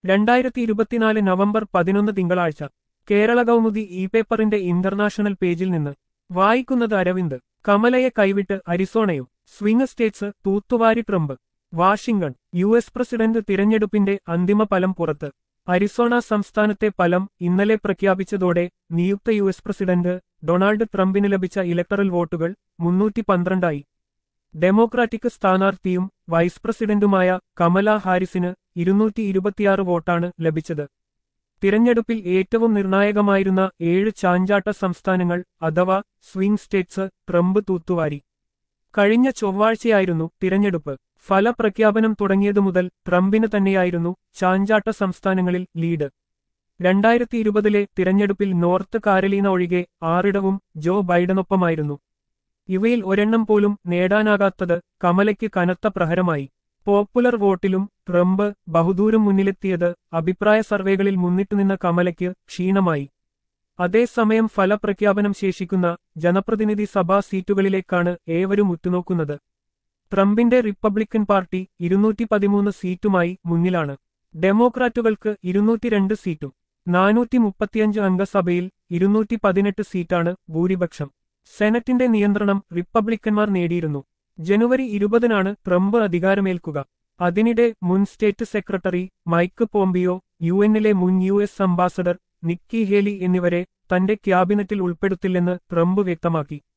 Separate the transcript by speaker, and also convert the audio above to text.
Speaker 1: രണ്ടായിരത്തി ഇരുപത്തിനാല് നവംബർ പതിനൊന്ന് തിങ്കളാഴ്ച കേരള കൗമുദി ഇ പേപ്പറിന്റെ ഇന്റർനാഷണൽ പേജിൽ നിന്ന് വായിക്കുന്നത് അരവിന്ദ് കമലയെ കൈവിട്ട് അരിസോണയും സ്വിംഗ് സ്റ്റേറ്റ്സ് തൂത്തുവാരി Trump Washington U S president തിരഞ്ഞെടുപ്പിന്റെ അന്തിമ ഫലം പുറത്ത് അരിസോണ സംസ്ഥാനത്തെ ഫലം ഇന്നലെ പ്രഖ്യാപിച്ചതോടെ നിയുക്ത യു എസ് പ്രസിഡന്റ് ഡൊണാൾഡ് ട്രംപിന് ലഭിച്ച ഇലക്ടറൽ വോട്ടുകൾ മുന്നൂറ്റി പന്ത്രണ്ടായി ഡെമോക്രാറ്റിക് സ്ഥാനാർത്ഥിയും വൈസ് പ്രസിഡന്റുമായ കമല ഹാരിസിന് ഇരുന്നൂറ്റി ഇരുപത്തിയാറ് വോട്ടാണ് ലഭിച്ചത് തിരഞ്ഞെടുപ്പിൽ ഏറ്റവും നിർണായകമായിരുന്ന ഏഴ് ചാഞ്ചാട്ട സംസ്ഥാനങ്ങൾ അഥവാ സ്വിംഗ് സ്റ്റേറ്റ്സ് ട്രംപ് തൂത്തുവാരി കഴിഞ്ഞ ചൊവ്വാഴ്ചയായിരുന്നു തിരഞ്ഞെടുപ്പ് ഫലപ്രഖ്യാപനം തുടങ്ങിയതു മുതൽ ട്രംപിന് തന്നെയായിരുന്നു ചാഞ്ചാട്ട സംസ്ഥാനങ്ങളിൽ ലീഡ് രണ്ടായിരത്തി ഇരുപതിലെ തിരഞ്ഞെടുപ്പിൽ നോർത്ത് കാരലീന ഒഴികെ ആറിടവും ജോ ബൈഡനൊപ്പമായിരുന്നു ഇവയിൽ ഒരെണ്ണം പോലും നേടാനാകാത്തത് കമലയ്ക്ക് കനത്ത പ്രഹരമായി പോപ്പുലർ വോട്ടിലും ട്രംപ് ബഹുദൂരം മുന്നിലെത്തിയത് അഭിപ്രായ സർവേകളിൽ മുന്നിട്ടുനിന്ന കമലയ്ക്ക് ക്ഷീണമായി അതേസമയം ഫലപ്രഖ്യാപനം ശേഷിക്കുന്ന ജനപ്രതിനിധി സഭാ സീറ്റുകളിലേക്കാണ് ഏവരും ഉറ്റുനോക്കുന്നത് ട്രംപിന്റെ റിപ്പബ്ലിക്കൻ പാർട്ടി ഇരുന്നൂറ്റി പതിമൂന്ന് സീറ്റുമായി മുന്നിലാണ് ഡെമോക്രാറ്റുകൾക്ക് ഇരുന്നൂറ്റിരണ്ട് സീറ്റും നാനൂറ്റി മുപ്പത്തിയഞ്ച് അംഗസഭയിൽ ഇരുന്നൂറ്റി പതിനെട്ട് സീറ്റാണ് ഭൂരിപക്ഷം സെനറ്റിന്റെ നിയന്ത്രണം റിപ്പബ്ലിക്കന്മാർ നേടിയിരുന്നു ജനുവരി ഇരുപതിനാണ് ട്രംപ് അധികാരമേൽക്കുക അതിനിടെ മുൻ state secretary Mike Pompeo U എന്നിലെ മുൻ U S ambassador Nikki Haley എന്നിവരെ തന്റെ ക്യാബിനറ്റിൽ ഉൾപ്പെടുത്തില്ലെന്ന് ട്രംപ് വ്യക്തമാക്കി